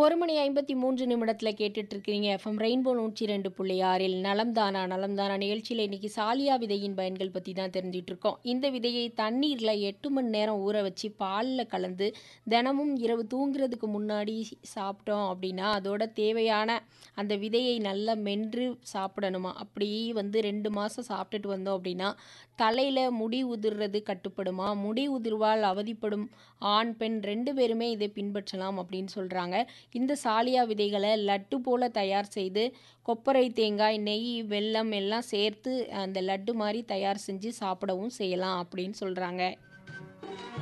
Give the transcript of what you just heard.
ஒரு மணி ஐம்பத்தி மூன்று நிமிடத்தில் கேட்டுட்டு இருக்கிறீங்க எஃப்எம் ரெயின்போ நூற்றி ரெண்டு புள்ளி ஆறில் நலம்தானா நலம்தானா நிகழ்ச்சியில் இன்னைக்கு சாலியா விதையின் பயன்கள் பற்றி தான் தெரிஞ்சிட்டு இருக்கோம் இந்த விதையை தண்ணீரில் எட்டு மணி நேரம் ஊற வச்சு பாலில் கலந்து தினமும் இரவு தூங்குறதுக்கு முன்னாடி சாப்பிட்டோம் அப்படின்னா அதோட தேவையான அந்த விதையை நல்லா மென்று சாப்பிடணுமா அப்படி வந்து ரெண்டு மாதம் சாப்பிட்டுட்டு வந்தோம் அப்படின்னா தலையில் முடி உதிர்றது கட்டுப்படுமா முடி உதிர்வால் அவதிப்படும் ஆண் பெண் ரெண்டு பேருமே இதை பின்பற்றலாம் அப்படின்னு சொல்கிறாங்க இந்த சாலியா விதைகளை லட்டு போல தயார் செய்து கொப்பரை தேங்காய் நெய் வெல்லம் எல்லாம் சேர்த்து அந்த லட்டு மாதிரி தயார் செஞ்சு சாப்பிடவும் செய்யலாம் அப்படின்னு சொல்கிறாங்க